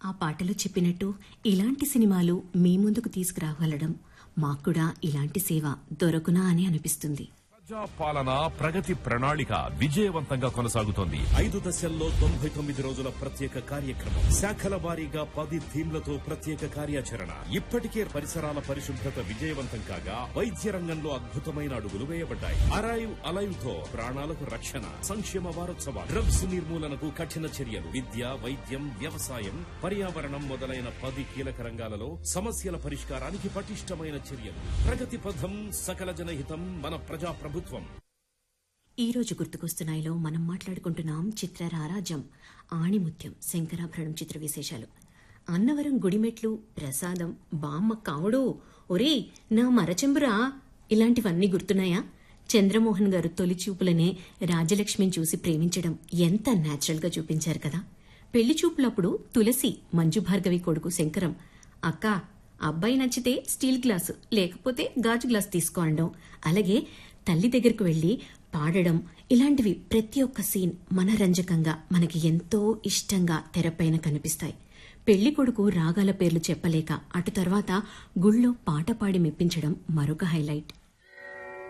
ఆ పాటలో చెప్పినట్టు ఇలాంటి సినిమాలు మీ ముందుకు తీసుకురాగలడం మాకు కూడా ఇలాంటి సేవ దొరకునా అని అనిపిస్తుంది ప్రజా పాలన ప్రగతి ప్రణాళిక విజయవంతంగా కొనసాగుతోంది ఐదు దశల్లో తొంభై తొమ్మిది రోజుల ప్రత్యేక కార్యక్రమం శాఖల వారీగా పది థీమ్లతో ప్రత్యేక కార్యాచరణ ఇప్పటికే పరిసరాల పరిశుభ్రత విజయవంతం కాగా వైద్య రంగంలో అద్భుతమైన అడుగులు వేయబడ్డాయి అరైవ్ అలైవ్ తో ప్రాణాలకు రక్షణ సంక్షేమ వారోత్సవాలు డ్రగ్స్ నిర్మూలనకు కఠిన చర్యలు విద్య వైద్యం వ్యవసాయం పర్యావరణం మొదలైన పది కీలక రంగాలలో సమస్యల పరిష్కారానికి పటిష్టమైన చర్యలు ప్రగతి పథం సకల జనహితం మన ప్రజా ప్రభుత్వం ఈ రోజు గుర్తుకొస్తున్నాయిలో మనం మాట్లాడుకుంటున్నాం చిత్ర రారాజం ఆణిముత్యం శంకరాభరణం చిత్ర విశేషాలు అన్నవరం గుడిమెట్లు ప్రసాదం బామ్మ కావుడు ఒరే నా మరచెంబురా ఇలాంటివన్నీ గుర్తున్నాయా చంద్రమోహన్ గారు తొలి చూపులనే రాజలక్ష్మిని చూసి ప్రేమించడం ఎంత నేచురల్ గా చూపించారు కదా పెళ్లి చూపులప్పుడు తులసి మంజు భార్గవి కొడుకు శంకరం అక్క అబ్బాయి నచ్చితే స్టీల్ గ్లాసు లేకపోతే గాజు గ్లాస్ తీసుకో అనడం అలాగే తల్లి దగ్గరకు వెళ్లి పాడడం ఇలాంటివి ప్రతి ఒక్క సీన్ మనరంజకంగా మనకి ఎంతో ఇష్టంగా తెరపైన కనిపిస్తాయి పెళ్లి కొడుకు రాగాల పేర్లు చెప్పలేక అటు తర్వాత గుళ్ళో పాట పాడి మెప్పించడం మరొక హైలైట్